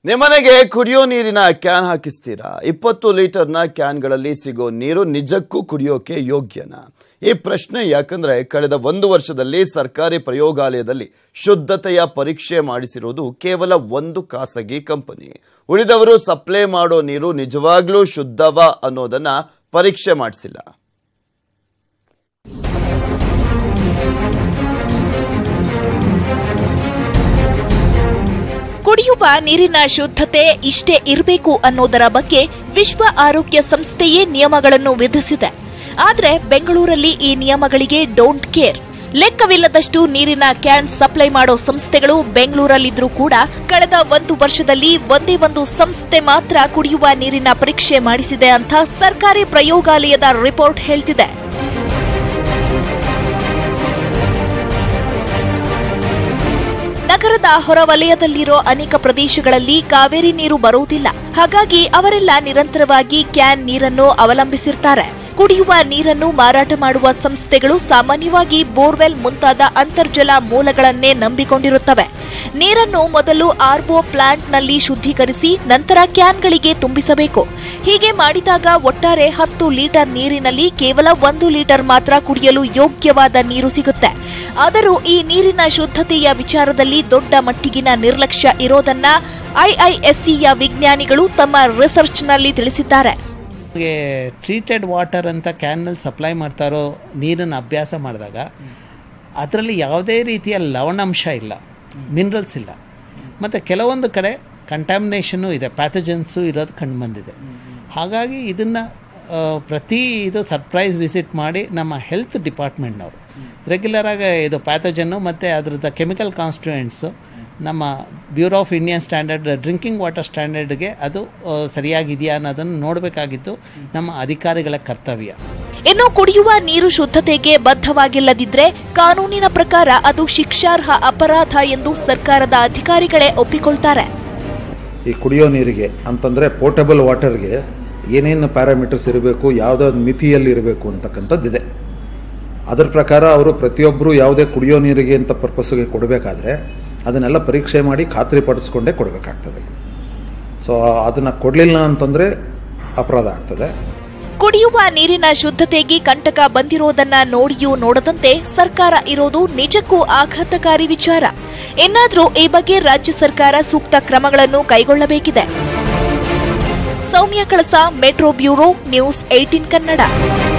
ನಿಮ್ಮನೆಗೆ ಕುಡಿಯೋ ನೀರಿನ ಕ್ಯಾನ್ ಹಾಕಿಸ್ತೀರಾ ಇಪ್ಪತ್ತು ಲೀಟರ್ನ ಕ್ಯಾನ್ಗಳಲ್ಲಿ ಸಿಗೋ ನೀರು ನಿಜಕ್ಕೂ ಕುಡಿಯೋಕೆ ಯೋಗ್ಯನಾ ಈ ಪ್ರಶ್ನೆ ಯಾಕಂದ್ರೆ ಕಳೆದ ಒಂದು ವರ್ಷದಲ್ಲಿ ಸರ್ಕಾರಿ ಪ್ರಯೋಗಾಲಯದಲ್ಲಿ ಶುದ್ಧತೆಯ ಪರೀಕ್ಷೆ ಮಾಡಿಸಿರುವುದು ಕೇವಲ ಒಂದು ಖಾಸಗಿ ಕಂಪನಿ ಉಳಿದವರು ಸಪ್ಲೈ ಮಾಡೋ ನೀರು ನಿಜವಾಗ್ಲೂ ಶುದ್ಧವಾ ಅನ್ನೋದನ್ನ ಪರೀಕ್ಷೆ ಮಾಡಿಸಿಲ್ಲ ಕುಡಿಯುವ ನೀರಿನ ಶುದ್ಧತೆ ಇಷ್ಟೇ ಇರಬೇಕು ಅನ್ನೋದರ ಬಗ್ಗೆ ವಿಶ್ವ ಆರೋಗ್ಯ ಸಂಸ್ಥೆಯೇ ನಿಯಮಗಳನ್ನು ವಿಧಿಸಿದೆ ಆದರೆ ಬೆಂಗಳೂರಲ್ಲಿ ಈ ನಿಯಮಗಳಿಗೆ ಡೋಂಟ್ ಕೇರ್ ಲೆಕ್ಕವಿಲ್ಲದಷ್ಟು ನೀರಿನ ಕ್ಯಾನ್ ಸಪ್ಲೈ ಮಾಡೋ ಸಂಸ್ಥೆಗಳು ಬೆಂಗಳೂರಲ್ಲಿದ್ರೂ ಕೂಡ ಕಳೆದ ಒಂದು ವರ್ಷದಲ್ಲಿ ಒಂದೇ ಒಂದು ಸಂಸ್ಥೆ ಮಾತ್ರ ಕುಡಿಯುವ ನೀರಿನ ಪರೀಕ್ಷೆ ಮಾಡಿಸಿದೆ ಅಂತ ಸರ್ಕಾರಿ ಪ್ರಯೋಗಾಲಯದ ರಿಪೋರ್ಟ್ ಹೇಳ್ತಿದೆ ನಗರದ ಹೊರವಲಯದಲ್ಲಿರೋ ಅನೇಕ ಪ್ರದೇಶಗಳಲ್ಲಿ ಕಾವೇರಿ ನೀರು ಬರುವುದಿಲ್ಲ ಹಾಗಾಗಿ ಅವರೆಲ್ಲ ನಿರಂತರವಾಗಿ ಕ್ಯಾನ್ ನೀರನ್ನು ಅವಲಂಬಿಸಿರ್ತಾರೆ ಕುಡಿಯುವ ನೀರನ್ನು ಮಾರಾಟ ಮಾಡುವ ಸಂಸ್ಥೆಗಳು ಸಾಮಾನ್ಯವಾಗಿ ಬೋರ್ವೆಲ್ ಮುಂತಾದ ಅಂತರ್ಜಲ ಮೂಲಗಳನ್ನೇ ನಂಬಿಕೊಂಡಿರುತ್ತವೆ ನೀರನ್ನು ಮೊದಲು ಆರ್ಒ ಪ್ಲಾಂಟ್ನಲ್ಲಿ ಶುದ್ಧೀಕರಿಸಿ ನಂತರ ಕ್ಯಾನ್ಗಳಿಗೆ ತುಂಬಿಸಬೇಕು ಹೀಗೆ ಮಾಡಿದಾಗ ಒಟ್ಟಾರೆ ಹತ್ತು ಲೀಟರ್ ನೀರಿನಲ್ಲಿ ಕೇವಲ ಒಂದು ಲೀಟರ್ ಮಾತ್ರ ಕುಡಿಯಲು ಯೋಗ್ಯವಾದ ನೀರು ಸಿಗುತ್ತೆ ಆದರೂ ಈ ನೀರಿನ ಶುದ್ಧತೆಯ ವಿಚಾರದಲ್ಲಿ ದೊಡ್ಡ ಮಟ್ಟಿಗಿನ ನಿರ್ಲಕ್ಷ್ಯ ಇರೋದನ್ನ ಐಐಎಸ್ಸಿಯ ವಿಜ್ಞಾನಿಗಳು ತಮ್ಮ ರಿಸರ್ಚ್ನಲ್ಲಿ ತಿಳಿಸಿದ್ದಾರೆ ನಮಗೆ ಟ್ರೀಟೆಡ್ ವಾಟರ್ ಅಂತ ಕ್ಯಾನಲ್ಲಿ ಸಪ್ಲೈ ಮಾಡ್ತಾರೋ ನೀರನ್ನು ಅಭ್ಯಾಸ ಮಾಡಿದಾಗ ಅದರಲ್ಲಿ ಯಾವುದೇ ರೀತಿಯ ಲವಣಾಂಶ ಇಲ್ಲ ಮಿನರಲ್ಸ್ ಇಲ್ಲ ಮತ್ತು ಕೆಲವೊಂದು ಕಡೆ ಕಂಟ್ಯಾಮಿನೇಷನ್ನು ಇದೆ ಪ್ಯಾಥೋಜನ್ಸು ಇರೋದು ಕಂಡು ಬಂದಿದೆ ಹಾಗಾಗಿ ಇದನ್ನು ಪ್ರತಿ ಇದು ಸರ್ಪ್ರೈಸ್ ವಿಸಿಟ್ ಮಾಡಿ ನಮ್ಮ ಹೆಲ್ತ್ ಡಿಪಾರ್ಟ್ಮೆಂಟ್ನವರು ರೆಗ್ಯುಲರಾಗಿ ಇದು ಪ್ಯಾಥೋಜನ್ನು ಮತ್ತು ಅದರದ್ದು ಕೆಮಿಕಲ್ ಕಾನ್ಸ್ಟಿಟ್ಯೂಯೆಂಟ್ಸು ನಮ್ಮ bureau of Indian standard drinking water ಸ್ಟ್ಯಾಂಡರ್ಡ್ಗೆ ಅದು ಆ, ಸರಿಯಾಗಿದೆಯಾ ಅನ್ನೋದನ್ನು ನೋಡಬೇಕಾಗಿತ್ತು ನಮ್ಮ ಅಧಿಕಾರಿಗಳ ಕರ್ತವ್ಯ ಇನ್ನು ಕುಡಿಯುವ ನೀರು ಶುದ್ಧತೆಗೆ ಬದ್ಧವಾಗಿಲ್ಲದಿದ್ರೆ ಕಾನೂನಿನ ಪ್ರಕಾರ ಅದು ಶಿಕ್ಷಾರ್ಹ ಅಪರಾಧ ಎಂದು ಸರ್ಕಾರದ ಅಧಿಕಾರಿಗಳೇ ಒಪ್ಪಿಕೊಳ್ತಾರೆ ಈ ಕುಡಿಯೋ ನೀರಿಗೆ ಅಂತಂದರೆ ಪೋರ್ಟಬಲ್ ವಾಟರ್ಗೆ ಏನೇನು ಪ್ಯಾರಾಮೀಟರ್ಸ್ ಇರಬೇಕು ಯಾವುದಾದ್ರು ಮಿತಿಯಲ್ಲಿ ಇರಬೇಕು ಅಂತಕ್ಕಂಥದ್ದಿದೆ ಅದರ ಪ್ರಕಾರ ಅವರು ಪ್ರತಿಯೊಬ್ಬರು ಯಾವುದೇ ಕುಡಿಯೋ ನೀರಿಗೆ ಅಂತ ಪರ್ಪಸ್ಗೆ ಕೊಡಬೇಕಾದ್ರೆ ಅದನ್ನೆಲ್ಲ ಪರೀಕ್ಷೆ ಮಾಡಿ ಖಾತ್ರಿಪಡಿಸ್ಕೊಂಡೇ ಕೊಡಬೇಕಾಗ್ತದೆ ಸೊ ಅದನ್ನು ಕೊಡಲಿಲ್ಲ ಅಂತಂದರೆ ಅಪರಾಧ ಆಗ್ತದೆ ಕುಡಿಯುವ ನೀರಿನ ಶುದ್ಧತೆಗೆ ಕಂಟಕ ಬಂದಿರೋದನ್ನ ನೋಡಿಯೂ ನೋಡದಂತೆ ಸರ್ಕಾರ ಇರೋದು ನಿಜಕ್ಕೂ ಆಘಾತಕಾರಿ ವಿಚಾರ ಇನ್ನಾದ್ರೂ ಈ ಬಗ್ಗೆ ರಾಜ್ಯ ಸರ್ಕಾರ ಸೂಕ್ತ ಕ್ರಮಗಳನ್ನು ಕೈಗೊಳ್ಳಬೇಕಿದೆ Soumya Kalasa metro bureau news eighteen Kannada